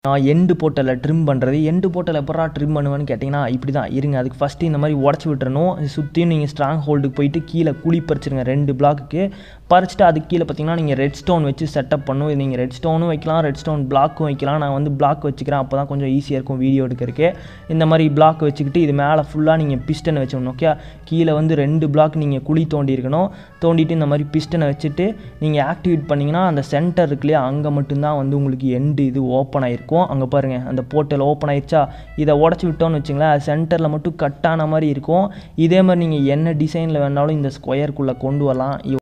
end போட்டலில் trim பண்ணுறது எண்டு போட்டல் எப்படா ட்ரிம் பண்ணுவேன்னு கேட்டிங்கன்னா இப்படி தான் இருங்க அதுக்கு ஃபஸ்ட்டு இந்த மாதிரி உடச்சி விட்டுறணும் சுற்றியும் நீங்கள் ஸ்ட்ராங் ஹோல்டுக்கு போயிட்டு கீழே குழி பறிச்சிருங்க ரெண்டு பிளாக்குக்கு பறிச்சுட்டு அதுக்கு கீழே பார்த்தீங்கன்னா நீங்கள் ரெட் ஸ்டோன் வச்சு செட்டப் பண்ணும் இது நீங்கள் ரெட் ஸ்டோனும் வைக்கலாம் ரெட் ஸ்டோன் பிளாக்கும் வைக்கலாம் நான் வந்து பிளாக் வச்சுக்கிறேன் அப்போ தான் கொஞ்சம் ஈஸியாக இருக்கும் வீடியோ எடுக்கிறதுக்கு இந்த மாதிரி பிளாக் வச்சுக்கிட்டு இது மேலே ஃபுல்லாக நீங்கள் பிஸ்டன் வச்சுக்கணும் ஓகே கீழே வந்து ரெண்டு பிளாக் நீங்கள் குழி தோண்டி இருக்கணும் தோண்டிட்டு இந்த மாதிரி பிஸ்டனை வச்சுட்டு நீங்கள் ஆக்டிவேட் பண்ணிங்கன்னா அந்த சென்டர் இருக்கு இல்லையா அங்கே மட்டும்தான் வந்து உங்களுக்கு எண்டு இது ஓப்பன் ஆகிருக்கும் அங்கே பாருங்கள் அந்த போர்ட்டல் ஓப்பன் ஆயிடுச்சா இதை உடச்சி விட்டோம்னு வச்சுங்களேன் அது சென்டரில் மட்டும் கட் ஆன மாதிரி இருக்கும் இதே மாதிரி நீங்கள் என்ன டிசைனில் வேணாலும் இந்த ஸ்கொயருக்குள்ளே கொண்டு வரலாம்